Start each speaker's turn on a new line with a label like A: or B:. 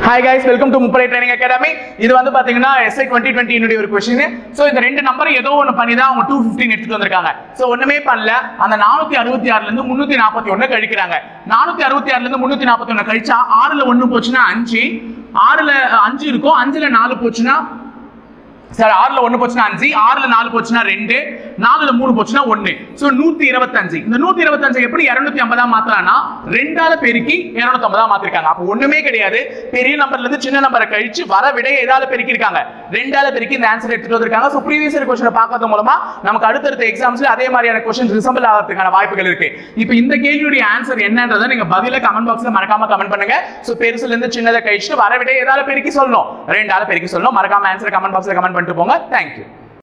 A: hi guys welcome to முப்படை training academy இது வந்து பாத்தீங்கன்னா எஸ்ஐ டுவெண்ட்டி டுவெண்ட்டி ஒரு கொஸ்டின் சோ இந்த ரெண்டு நம்பர் ஏதோ ஒன்று பண்ணி தான் அவங்க டூ ஃபிஃப்டின் எடுத்துட்டு வந்திருக்காங்க சோ ஒண்ணுமே பண்ணல அந்த நானூத்தி அறுபத்தி ஆறுல இருந்து முன்னூத்தி நாற்பத்தி ஒண்ணு கழிக்கிறாங்க நானூத்தி அறுபத்தி ஆறுல இருந்து முன்னூத்தி நாற்பத்தி ஒண்ணு கழிச்சா ஆறுல ஒண்ணு போச்சுன்னா அஞ்சு ஆறுல அஞ்சு இருக்கும் அஞ்சுல நாலு போச்சுன்னா சார் ஆறுல ஒண்ணு போச்சுன்னா அஞ்சு ஆறுல நாலு போச்சுன்னா ரெண்டு நாலுல மூணு போச்சுன்னா ஒண்ணு சோ நூத்தி இருபத்தஞ்சு இந்த நூத்தி இருபத்தஞ்சு எப்படி இருநூத்தி ஐம்பதா மாத்தலாம்னா ரெண்டால பெருக்கி இருநூத்தி ஐம்பதா மாத்திருக்காங்க அப்போ ஒண்ணுமே கிடையாது பெரிய நம்பர்ல இருந்து சின்ன நம்பரை கழிச்சு வர விட எதால பெருக்கி இருக்காங்க ரெண்டால பெருக்கி இந்த ஆன்சர் எடுத்துட்டு வந்திருக்காங்க சோ ப்ரீவியஸ் இயர் கொஸ்டினை பார்க்கறது மூலமா நமக்கு அடுத்தடுத்த எக்ஸாம்ஸ்ல அதே மாதிரியான கொஸ்டின் ரிசம்பிள் ஆகிறதுக்கான வாய்ப்புகள் இருக்கு இப்போ இந்த கேள்வியுடைய ஆன்சர் என்னன்றதை நீங்க பதில கமெண்ட் பாக்ஸ்ல மறக்காம கமெண்ட் பண்ணுங்க சோ பெருசுல இருந்து சின்னதை கழிச்சுட்டு வர விட எதால பெருக்கி சொல்லணும் ரெண்டால பெருக்கி சொல்லணும் மறக்காம ஆன்சர் கமெண்ட் பாக்ஸ்ல கமெண்ட் பண்ணிட்டு போங்க தேங்க்யூ